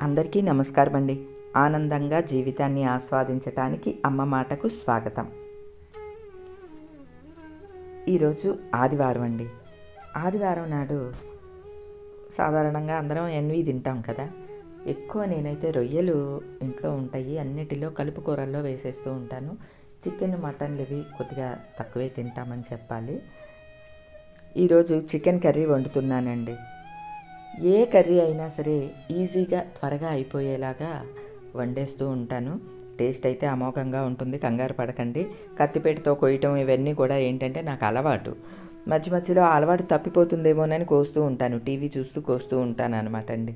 అందరికీ నమస్కారం అండి ఆనందంగా జీవితాన్ని ఆస్వాదించటానికి అమ్మ మాటకు స్వాగతం ఈరోజు ఆదివారం అండి ఆదివారం నాడు సాధారణంగా అందరం ఎన్వి తింటాం కదా ఎక్కువ నేనైతే రొయ్యలు ఇంట్లో ఉంటాయి అన్నిటిలో కలుపు కూరల్లో వేసేస్తూ ఉంటాను చికెన్ మటన్లు ఇవి కొద్దిగా తక్కువే తింటామని చెప్పాలి ఈరోజు చికెన్ కర్రీ వండుతున్నానండి ఏ కర్రీ అయినా సరే ఈజీగా త్వరగా అయిపోయేలాగా వండేస్తూ ఉంటాను టేస్ట్ అయితే అమోఘంగా ఉంటుంది కంగారు పడకండి కత్తిపేటతో కొయ్యటం ఇవన్నీ కూడా ఏంటంటే నాకు అలవాటు మధ్య మధ్యలో ఆ అలవాటు తప్పిపోతుందేమోనని కోస్తూ ఉంటాను టీవీ చూస్తూ కోస్తూ ఉంటాను అనమాట అండి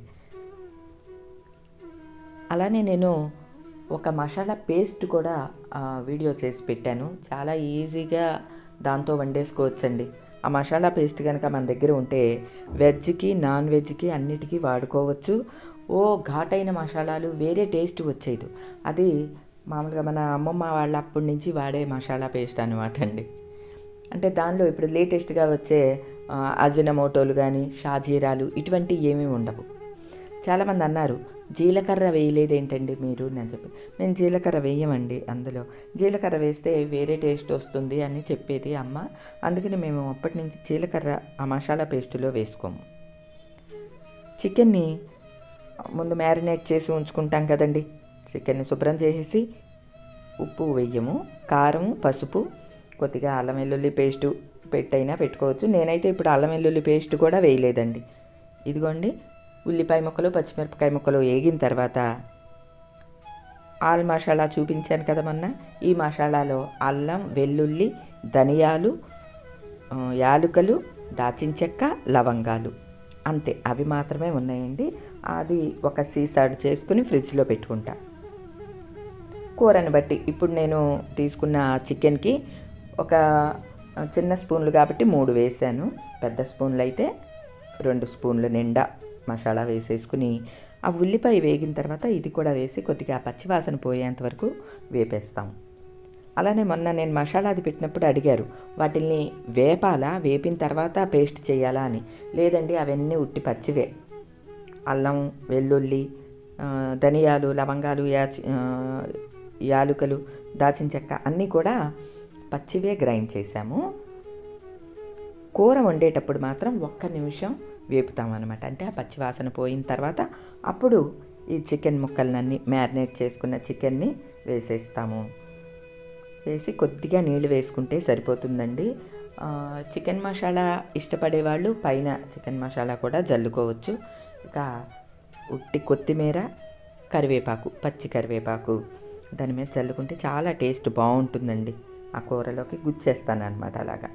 అలానే నేను ఒక మసాలా పేస్ట్ కూడా ఆ, వీడియో చేసి పెట్టాను చాలా ఈజీగా దాంతో వండేసుకోవచ్చండి ఆ మసాలా పేస్ట్ కనుక మన దగ్గర ఉంటే వెజ్కి నాన్ వెజ్కి అన్నిటికీ వాడుకోవచ్చు ఓ ఘాటైన మసాలాలు వేరే టేస్ట్ వచ్చేది అది మామూలుగా మన అమ్మమ్మ వాళ్ళ అప్పటి నుంచి వాడే మసాలా పేస్ట్ అనమాట అండి అంటే దానిలో ఇప్పుడు లేటెస్ట్గా వచ్చే ఆ, అజినమోటోలు కానీ షాజీరాలు ఇటువంటివి ఏమీ ఉండవు చాలామంది అన్నారు జీలకర్ర వేయలేదేంటండి మీరు నేను చెప్పి మేము జీలకర్ర వేయమండి అందులో జీలకర్ర వేస్తే వేరే టేస్ట్ వస్తుంది అని చెప్పేది అమ్మ అందుకని మేము అప్పటి నుంచి జీలకర్ర ఆ మసాలా పేస్టులో వేసుకోము చికెన్ని ముందు మ్యారినేట్ చేసి ఉంచుకుంటాం కదండి చికెన్ని శుభ్రం చేసేసి ఉప్పు వెయ్యము కారము పసుపు కొద్దిగా అల్లం వెల్లుల్లి పేస్టు పెట్టైనా పెట్టుకోవచ్చు నేనైతే ఇప్పుడు అల్లం వెల్లుల్లి పేస్ట్ కూడా వేయలేదండి ఇదిగోండి ఉల్లిపాయ ముక్కలు పచ్చిమిరపకాయ ముక్కలు వేగిన తర్వాత ఆల్ మసాలా చూపించాను కదా మొన్న ఈ మసాలాలో అల్లం వెల్లుల్లి ధనియాలు ఆ, యాలుకలు దాచిన చెక్క లవంగాలు అంతే అవి మాత్రమే ఉన్నాయండి అది ఒక సీసాడు చేసుకుని ఫ్రిడ్జ్లో పెట్టుకుంటా కూరని బట్టి ఇప్పుడు నేను తీసుకున్న చికెన్కి ఒక చిన్న స్పూన్లు కాబట్టి మూడు వేసాను పెద్ద స్పూన్లు అయితే రెండు స్పూన్లు నిండా మసాలా వేసేసుకుని ఆ ఉల్లిపాయ వేగిన తర్వాత ఇది కూడా వేసి కొద్దిగా పచ్చివాసన పోయేంత వరకు వేపేస్తాం అలానే మొన్న నేను మసాలా అది పెట్టినప్పుడు అడిగారు వాటిల్ని వేపాలా వేపిన తర్వాత పేస్ట్ చేయాలా అని లేదండి అవన్నీ ఉట్టి పచ్చివే అల్లం వెల్లుల్లి ఆ, ధనియాలు లవంగాలు యాచి ఆ, యాలుకలు దాచిన చెక్క అన్నీ కూడా పచ్చివే గ్రైండ్ చేశాము కూర వండేటప్పుడు మాత్రం ఒక్క నిమిషం వేపుతామన్నమాట అంటే ఆ పచ్చివాసన పోయిన తర్వాత అప్పుడు ఈ చికెన్ ముక్కలన్నీ మ్యారినేట్ చేసుకున్న చికెన్ని వేసేస్తాము వేసి కొద్దిగా నీళ్ళు వేసుకుంటే సరిపోతుందండి ఆ, చికెన్ మసాలా ఇష్టపడే వాళ్ళు పైన చికెన్ మసాలా కూడా జల్లుకోవచ్చు ఇక ఉట్టి కొత్తిమీర కరివేపాకు పచ్చి కరివేపాకు దాని మీద చల్లుకుంటే చాలా టేస్ట్ బాగుంటుందండి ఆ కూరలోకి గుచ్చేస్తాను అనమాట అలాగా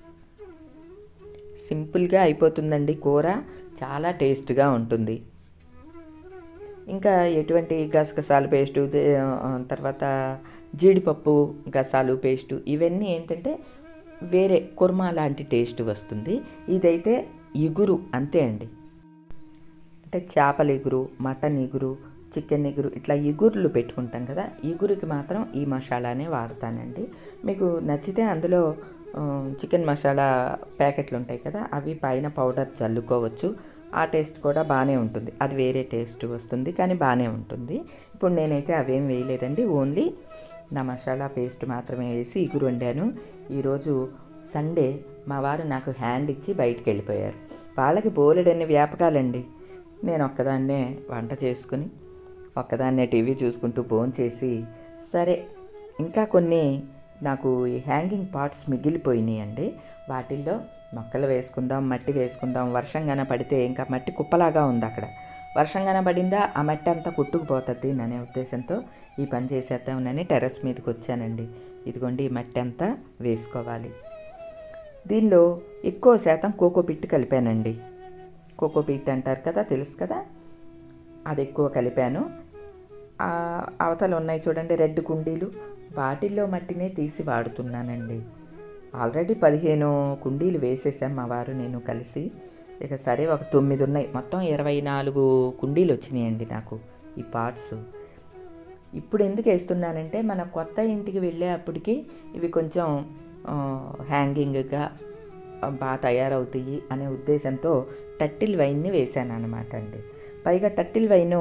సింపుల్గా అయిపోతుందండి కూర చాలా టేస్ట్గా ఉంటుంది ఇంకా ఎటువంటి గసగసాలు పేస్టు జే- ఆ, తర్వాత జీడిపప్పు గసాలు పేస్టు ఇవన్నీ ఏంటంటే వేరే కుర్మా లాంటి టేస్ట్ వస్తుంది ఇదైతే ఇగురు అంతే అండి అంటే చేపల ఇగురు మటన్ ఇగురు చికెన్ ఇగురు ఇట్లా ఇగుర్లు పెట్టుకుంటాం కదా ఇగురుకి మాత్రం ఈ మసాలానే వాడతానండి మీకు నచ్చితే అందులో ఆ, చికెన్ మసాలా ప్యాకెట్లు ఉంటాయి కదా అవి పైన పౌడర్ చల్లుకోవచ్చు ఆ టేస్ట్ కూడా బాగానే ఉంటుంది అది వేరే టేస్ట్ వస్తుంది కానీ బాగానే ఉంటుంది ఇప్పుడు నేనైతే అవేం వేయలేదండి ఓన్లీ నా మసాలా పేస్ట్ మాత్రమే వేసి ఇగురు వండాను ఈరోజు సండే మా వారు నాకు హ్యాండ్ ఇచ్చి బయటికి వెళ్ళిపోయారు వాళ్ళకి బోలెడన్ని వ్యాపకాలండి నేను ఒక్కదాన్నే వంట చేసుకుని ఒక్కదాన్నే టీవీ చూసుకుంటూ ఫోన్ చేసి సరే ఇంకా కొన్ని నాకు ఈ హ్యాంగింగ్ పార్ట్స్ మిగిలిపోయినాయి అండి వాటిల్లో మొక్కలు వేసుకుందాం మట్టి వేసుకుందాం వర్షం గన పడితే ఇంకా మట్టి కుప్పలాగా ఉంది అక్కడ వర్షం గన పడిందా ఆ మట్టి అంతా కొట్టుకుపోతుంది అనే ఉద్దేశంతో ఈ పని చేసేద్దామని టెర్రస్ మీదకి వచ్చానండి ఇదిగోండి ఈ మట్టి అంతా వేసుకోవాలి దీనిలో ఎక్కువ శాతం కోకోపిట్ కలిపానండి కోకోపీట్ అంటారు కదా తెలుసు కదా అది ఎక్కువ కలిపాను ఆ అవతల ఉన్నాయి చూడండి రెడ్ కుండీలు వాటిల్లో మట్టినే తీసి వాడుతున్నానండి ఆల్రెడీ పదిహేను కుండీలు వేసేసాం మా వారు నేను కలిసి ఇక సరే ఒక తొమ్మిది ఉన్నాయి మొత్తం ఇరవై నాలుగు కుండీలు వచ్చినాయండి నాకు ఈ పార్ట్స్ ఇప్పుడు ఎందుకు వేస్తున్నానంటే మన కొత్త ఇంటికి వెళ్ళే అప్పటికి ఇవి కొంచెం ఆ, హ్యాంగింగ్గా బాగా తయారవుతాయి అనే ఉద్దేశంతో టట్టిల్ వైన్ని వేశాను అనమాట అండి పైగా టట్టిల్ వైను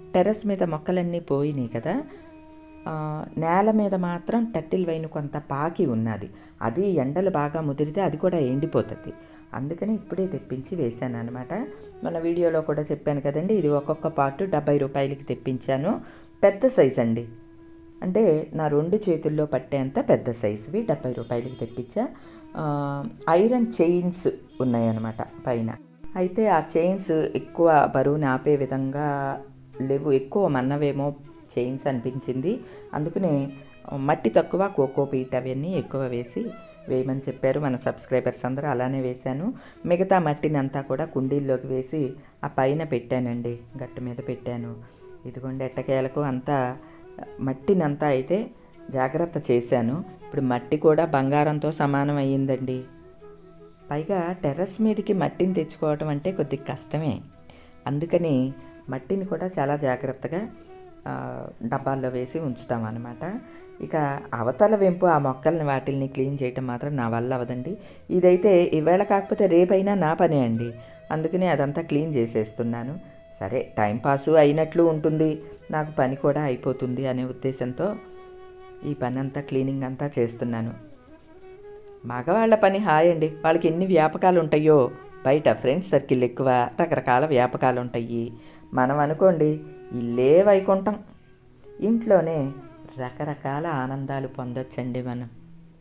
టెర్రస్ మీద మొక్కలన్నీ పోయినాయి కదా ఆ, నేల మీద మాత్రం టట్టిల్ వైన్ కొంత పాకి ఉన్నది అది ఎండలు బాగా ముదిరితే అది కూడా ఎండిపోతుంది అందుకని ఇప్పుడే తెప్పించి వేశాను అనమాట మన వీడియోలో కూడా చెప్పాను కదండి ఇది ఒక్కొక్క పాటు డెబ్బై రూపాయలకి తెప్పించాను పెద్ద సైజ్ అండి అంటే నా రెండు చేతుల్లో పట్టేంత పెద్ద సైజువి డెబ్బై రూపాయలకి తెప్పించా ఆ, ఐరన్ చైన్స్ ఉన్నాయన్నమాట పైన అయితే ఆ చైన్స్ ఎక్కువ బరువుని ఆపే విధంగా లేవు ఎక్కువ మన్నవేమో చైన్స్ అనిపించింది అందుకనే మట్టి తక్కువ కోకో పీట్ అవన్నీ ఎక్కువ వేసి వేయమని చెప్పారు మన సబ్స్క్రైబర్స్ అందరూ అలానే వేశాను మిగతా మట్టిని అంతా కూడా కుండీల్లోకి వేసి ఆ పైన పెట్టానండి గట్టు మీద పెట్టాను ఇదిగోండి ఎట్టకేలకు అంతా మట్టినంతా అయితే జాగ్రత్త చేశాను ఇప్పుడు మట్టి కూడా బంగారంతో సమానం అయ్యిందండి పైగా టెర్రస్ మీదకి మట్టిని తెచ్చుకోవటం అంటే కొద్దిగా కష్టమే అందుకని మట్టిని కూడా చాలా జాగ్రత్తగా ఆ, డబ్బాల్లో వేసి ఉంచుతామన్నమాట ఇక అవతల వెంపు ఆ మొక్కల్ని వాటిల్ని క్లీన్ చేయటం మాత్రం నా వల్ల అవదండి ఇదైతే ఈవేళ కాకపోతే రేపైనా నా పనే అండి అందుకని అదంతా క్లీన్ చేసేస్తున్నాను సరే టైం పాసు అయినట్లు ఉంటుంది నాకు పని కూడా అయిపోతుంది అనే ఉద్దేశంతో ఈ పని అంతా క్లీనింగ్ అంతా చేస్తున్నాను మగవాళ్ళ పని హాయ్ అండి వాళ్ళకి ఎన్ని వ్యాపకాలు ఉంటాయో బయట ఫ్రెండ్స్ సర్కిల్ ఎక్కువ రకరకాల వ్యాపకాలు ఉంటాయి మనం అనుకోండి ఇల్లే వైకుంఠం ఇంట్లోనే రకరకాల ఆనందాలు పొందొచ్చండి మనం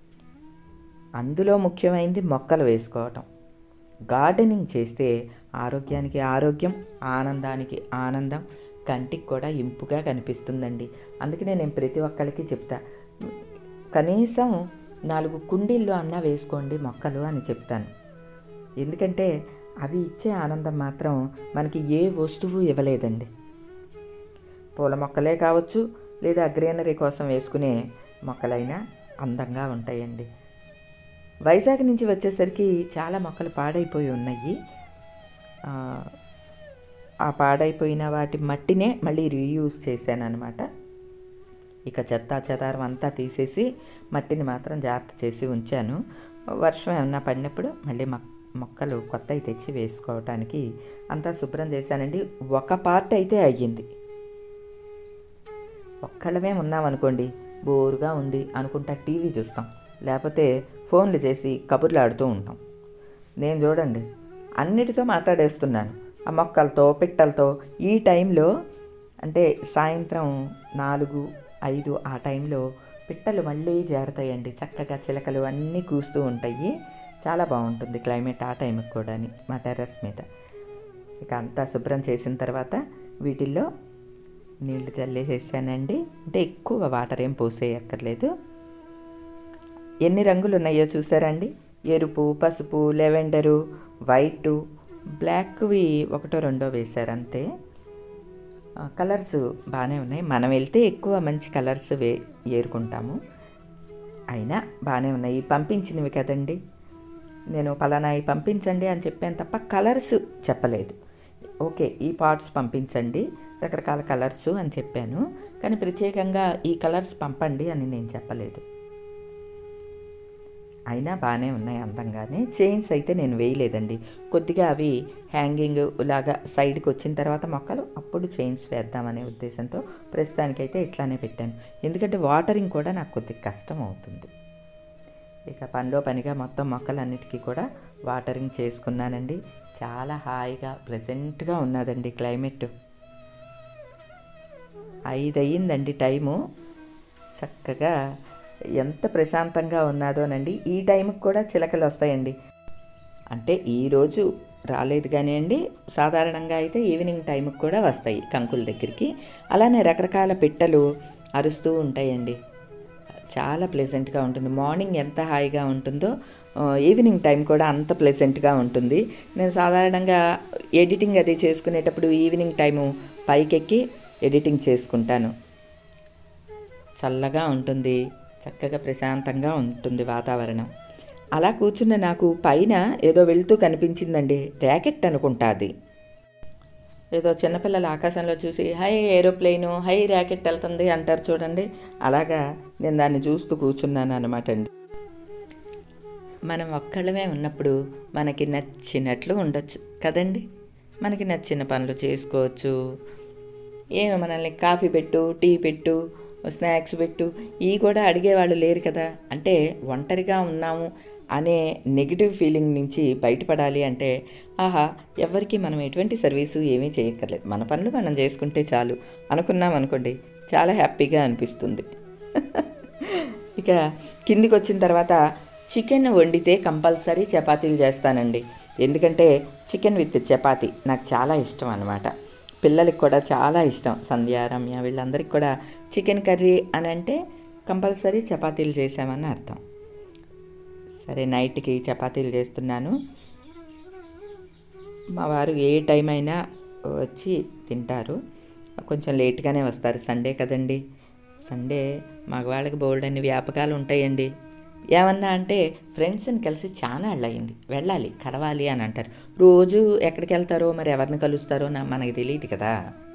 అందులో ముఖ్యమైనది మొక్కలు వేసుకోవటం గార్డెనింగ్ చేస్తే ఆరోగ్యానికి ఆరోగ్యం ఆనందానికి ఆనందం కంటికి కూడా ఇంపుగా కనిపిస్తుందండి అందుకనే నేను ప్రతి ఒక్కరికి చెప్తా కనీసం నాలుగు కుండీల్లో అన్న వేసుకోండి మొక్కలు అని చెప్తాను ఎందుకంటే అవి ఇచ్చే ఆనందం మాత్రం మనకి ఏ వస్తువు ఇవ్వలేదండి పూల మొక్కలే కావచ్చు లేదా గ్రీనరీ కోసం వేసుకునే మొక్కలైనా అందంగా ఉంటాయండి వైజాగ్ నుంచి వచ్చేసరికి చాలా మొక్కలు పాడైపోయి ఉన్నాయి ఆ, ఆ పాడైపోయిన వాటి మట్టినే మళ్ళీ రీయూజ్ చేశాను అనమాట ఇక చెత్త చెదారం అంతా తీసేసి మట్టిని మాత్రం జాగ్రత్త చేసి ఉంచాను వర్షం ఏమన్నా పడినప్పుడు మళ్ళీ మొక్- మొక్కలు కొత్తవి తెచ్చి వేసుకోవటానికి అంతా శుభ్రం చేశానండి ఒక పార్ట్ అయితే అయ్యింది ఒక్కళ్ళమే ఉన్నామనుకోండి బోరుగా ఉంది అనుకుంటా టీవీ చూస్తాం లేకపోతే ఫోన్లు చేసి కబుర్లు ఆడుతూ ఉంటాం నేను చూడండి అన్నిటితో మాట్లాడేస్తున్నాను ఆ మొక్కలతో పిట్టలతో ఈ టైంలో అంటే సాయంత్రం నాలుగు ఐదు ఆ టైంలో పిట్టలు మళ్ళీ చేరతాయండి చక్కగా చిలకలు అన్నీ కూస్తూ ఉంటాయి చాలా బాగుంటుంది క్లైమేట్ ఆ టైంకి కూడా మా టెర్రస్ మీద ఇక అంతా శుభ్రం చేసిన తర్వాత వీటిల్లో నీళ్లు చల్లేసేసానండి అంటే ఎక్కువ వాటర్ ఏం పోసేయక్కర్లేదు ఎన్ని రంగులు ఉన్నాయో చూసారండి ఎరుపు పసుపు లెవెండరు వైటు బ్లాక్వి ఒకటో రెండో వేశారు అంతే ఆ, కలర్స్ బాగానే ఉన్నాయి మనం వెళ్తే ఎక్కువ మంచి కలర్స్ వే ఏరుకుంటాము అయినా బాగానే ఉన్నాయి పంపించినవి కదండి నేను పలానా ఇవి పంపించండి అని చెప్పాను తప్ప కలర్స్ చెప్పలేదు ఓకే ఈ పార్ట్స్ పంపించండి రకరకాల కలర్స్ అని చెప్పాను కానీ ప్రత్యేకంగా ఈ కలర్స్ పంపండి అని నేను చెప్పలేదు అయినా బాగానే ఉన్నాయి అందంగానే చైన్స్ అయితే నేను వేయలేదండి కొద్దిగా అవి హ్యాంగింగ్ లాగా సైడ్కి వచ్చిన తర్వాత మొక్కలు అప్పుడు చైన్స్ వేద్దామనే ఉద్దేశంతో ప్రస్తుతానికైతే ఇట్లానే పెట్టాను ఎందుకంటే వాటరింగ్ కూడా నాకు కొద్దిగా కష్టం అవుతుంది ఇక పనిలో పనిగా మొత్తం మొక్కలన్నిటికీ కూడా వాటరింగ్ చేసుకున్నానండి చాలా హాయిగా ప్లెజెంట్గా ఉన్నదండి క్లైమేట్ ఐదు అయ్యిందండి టైము చక్కగా ఎంత ప్రశాంతంగా ఉన్నదోనండి ఈ టైంకి కూడా చిలకలు వస్తాయండి అంటే ఈరోజు రాలేదు కానీ అండి సాధారణంగా అయితే ఈవినింగ్ టైంకి కూడా వస్తాయి కంకుల దగ్గరికి అలానే రకరకాల పిట్టలు అరుస్తూ ఉంటాయండి చాలా ప్లెజెంట్గా ఉంటుంది మార్నింగ్ ఎంత హాయిగా ఉంటుందో ఆ, ఈవినింగ్ టైం కూడా అంత ప్లెజెంట్గా ఉంటుంది నేను సాధారణంగా ఎడిటింగ్ అది చేసుకునేటప్పుడు ఈవినింగ్ టైము పైకెక్కి ఎడిటింగ్ చేసుకుంటాను చల్లగా ఉంటుంది చక్కగా ప్రశాంతంగా ఉంటుంది వాతావరణం అలా కూర్చున్న నాకు పైన ఏదో వెళ్తూ కనిపించిందండి ర్యాకెట్ అనుకుంటా అది ఏదో చిన్నపిల్లలు ఆకాశంలో చూసి హై ఏరోప్లేను హై ర్యాకెట్ వెళ్తుంది అంటారు చూడండి అలాగా నేను దాన్ని చూస్తూ కూర్చున్నాను అనమాట అండి మనం ఒక్కళ్ళమే ఉన్నప్పుడు మనకి నచ్చినట్లు ఉండొచ్చు కదండి మనకి నచ్చిన పనులు చేసుకోవచ్చు ఏమి మనల్ని కాఫీ పెట్టు టీ పెట్టు స్నాక్స్ పెట్టు ఇవి కూడా అడిగేవాళ్ళు లేరు కదా అంటే ఒంటరిగా ఉన్నాము అనే నెగిటివ్ ఫీలింగ్ నుంచి బయటపడాలి అంటే ఆహా ఎవరికి మనం ఎటువంటి సర్వీసు ఏమీ చేయక్కర్లేదు మన పనులు మనం చేసుకుంటే చాలు అనుకున్నాం అనుకోండి చాలా హ్యాపీగా అనిపిస్తుంది ఇక కిందికి వచ్చిన తర్వాత చికెన్ వండితే కంపల్సరీ చపాతీలు చేస్తానండి ఎందుకంటే చికెన్ విత్ చపాతీ నాకు చాలా ఇష్టం అనమాట పిల్లలకి కూడా చాలా ఇష్టం సంధ్య రమ్య వీళ్ళందరికీ కూడా చికెన్ కర్రీ అని అంటే కంపల్సరీ చపాతీలు చేసామని అర్థం సరే నైట్కి చపాతీలు చేస్తున్నాను మా వారు ఏ టైం అయినా వచ్చి తింటారు కొంచెం లేట్గానే వస్తారు సండే కదండి సండే మగవాళ్ళకి బోల్డ్ అన్ని వ్యాపకాలు ఉంటాయండి ఏమన్నా అంటే ఫ్రెండ్స్ని కలిసి చాలా అయింది వెళ్ళాలి కలవాలి అని అంటారు రోజు ఎక్కడికి వెళ్తారో మరి ఎవరిని కలుస్తారో నా మనకి తెలియదు కదా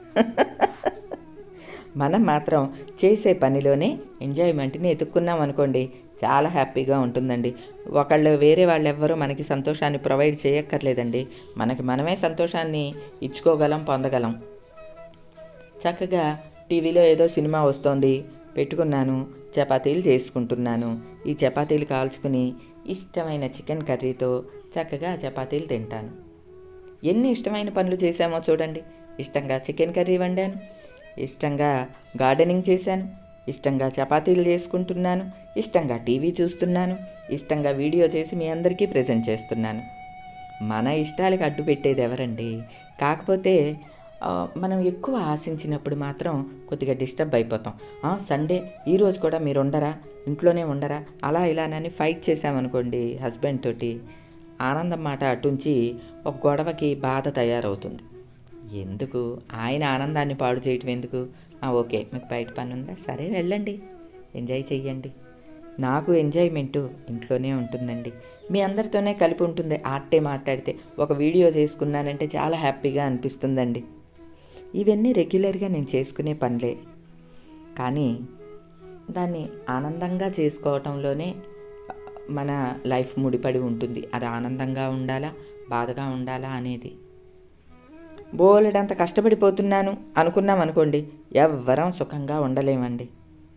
మనం మాత్రం చేసే పనిలోనే ఎంజాయ్మెంట్ని ఎత్తుక్కున్నాం అనుకోండి చాలా హ్యాపీగా ఉంటుందండి ఒకళ్ళు వేరే వాళ్ళు ఎవ్వరూ మనకి సంతోషాన్ని ప్రొవైడ్ చేయక్కర్లేదండి మనకి మనమే సంతోషాన్ని ఇచ్చుకోగలం పొందగలం చక్కగా టీవీలో ఏదో సినిమా వస్తోంది పెట్టుకున్నాను చపాతీలు చేసుకుంటున్నాను ఈ చపాతీలు కాల్చుకుని ఇష్టమైన చికెన్ కర్రీతో చక్కగా చపాతీలు తింటాను ఎన్ని ఇష్టమైన పనులు చేశామో చూడండి ఇష్టంగా చికెన్ కర్రీ వండాను ఇష్టంగా గార్డెనింగ్ చేశాను ఇష్టంగా చపాతీలు చేసుకుంటున్నాను ఇష్టంగా టీవీ చూస్తున్నాను ఇష్టంగా వీడియో చేసి మీ అందరికీ ప్రజెంట్ చేస్తున్నాను మన ఇష్టాలకు అడ్డు పెట్టేది ఎవరండి కాకపోతే ఆ, మనం ఎక్కువ ఆశించినప్పుడు మాత్రం కొద్దిగా డిస్టర్బ్ అయిపోతాం "ఆ, సండే ఈరోజు కూడా మీరు ఉండరా ఇంట్లోనే ఉండరా అలా ఇలానని ఫైట్ చేసామనుకోండి హస్బెండ్ తోటి ఆనందం మాట అటుంచి ఒక గొడవకి బాధ తయారవుతుంది ఎందుకు ఆయన ఆనందాన్ని పాడు చేయటం ఎందుకు "ఆ, ఓకే మీకు బయట పని ఉందా సరే వెళ్ళండి ఎంజాయ్ చెయ్యండి నాకు ఎంజాయ్మెంటు ఇంట్లోనే ఉంటుందండి మీ అందరితోనే కలిపి ఉంటుంది ఆటే మాట్లాడితే ఒక వీడియో చేసుకున్నానంటే చాలా హ్యాపీగా అనిపిస్తుందండి ఇవన్నీ రెగ్యులర్గా నేను చేసుకునే పనులే కానీ దాన్ని ఆనందంగా చేసుకోవటంలోనే మన లైఫ్ ముడిపడి ఉంటుంది అది ఆనందంగా ఉండాలా బాధగా ఉండాలా అనేది బోలెడంత కష్టపడిపోతున్నాను అనుకున్నాం అనుకోండి ఎవ్వరం సుఖంగా ఉండలేమండి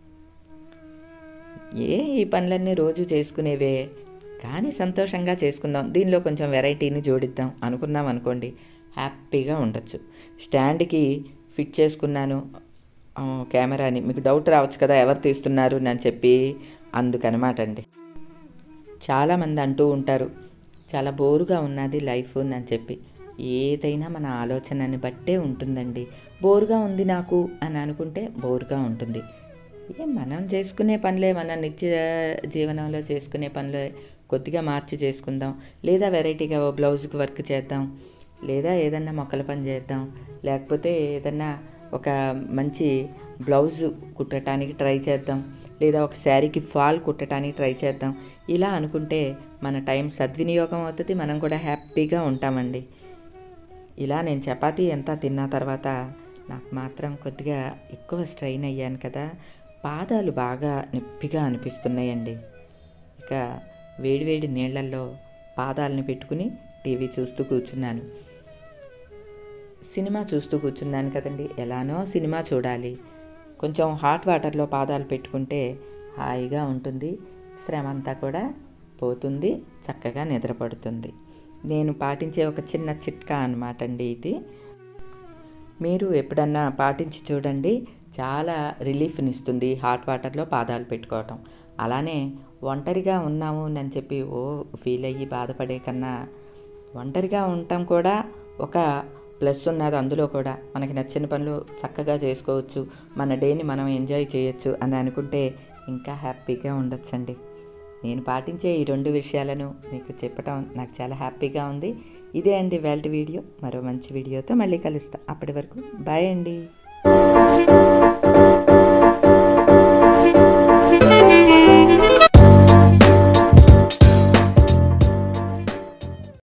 ఏ ఈ పనులన్నీ రోజు చేసుకునేవే కానీ సంతోషంగా చేసుకుందాం దీనిలో కొంచెం వెరైటీని జోడిద్దాం అనుకున్నాం అనుకోండి హ్యాపీగా ఉండొచ్చు స్టాండ్కి ఫిట్ చేసుకున్నాను ఆ, కెమెరాని మీకు డౌట్ రావచ్చు కదా ఎవరు తీస్తున్నారు అని చెప్పి అందుకనమాట అండి చాలామంది అంటూ ఉంటారు చాలా బోరుగా ఉన్నది లైఫ్ అని చెప్పి ఏదైనా మన ఆలోచనని బట్టే ఉంటుందండి బోరుగా ఉంది నాకు అని అనుకుంటే బోరుగా ఉంటుంది ఏ మనం చేసుకునే పనులే మన నిత్య జీవనంలో చేసుకునే పనులే కొద్దిగా మార్చి చేసుకుందాం లేదా వెరైటీగా ఓ బ్లౌజ్కి వర్క్ చేద్దాం లేదా ఏదన్నా మొక్కల పని చేద్దాం లేకపోతే ఏదన్నా ఒక మంచి బ్లౌజ్ కుట్టడానికి ట్రై చేద్దాం లేదా ఒక శారీకి ఫాల్ కుట్టడానికి ట్రై చేద్దాం ఇలా అనుకుంటే మన టైం సద్వినియోగం అవుతుంది మనం కూడా హ్యాపీగా ఉంటామండి ఇలా నేను చపాతీ ఎంత తిన్న తర్వాత నాకు మాత్రం కొద్దిగా ఎక్కువ స్ట్రెయిన్ అయ్యాను కదా పాదాలు బాగా నొప్పిగా అనిపిస్తున్నాయండి ఇక వేడివేడి నీళ్ళల్లో పాదాలను పెట్టుకుని టీవీ చూస్తూ కూర్చున్నాను సినిమా చూస్తూ కూర్చున్నాను కదండి ఎలానో సినిమా చూడాలి కొంచెం హాట్ వాటర్లో పాదాలు పెట్టుకుంటే హాయిగా ఉంటుంది శ్రమ అంతా కూడా పోతుంది చక్కగా నిద్రపడుతుంది నేను పాటించే ఒక చిన్న చిట్కా అనమాట అండి ఇది మీరు ఎప్పుడన్నా పాటించి చూడండి చాలా రిలీఫ్ని ఇస్తుంది హాట్ వాటర్లో పాదాలు పెట్టుకోవటం అలానే ఒంటరిగా ఉన్నాము అని చెప్పి ఓ ఫీల్ అయ్యి బాధపడే కన్నా ఒంటరిగా ఉండటం కూడా ఒక ప్లస్ ఉన్నది అందులో కూడా మనకి నచ్చిన పనులు చక్కగా చేసుకోవచ్చు మన డేని మనం ఎంజాయ్ చేయొచ్చు అని అనుకుంటే ఇంకా హ్యాపీగా ఉండొచ్చండి నేను పాటించే ఈ రెండు విషయాలను మీకు చెప్పటం నాకు చాలా హ్యాపీగా ఉంది ఇదే అండి వేల్ట్ వీడియో మరో మంచి వీడియోతో మళ్ళీ కలుస్తా అప్పటి వరకు బాయ్ అండి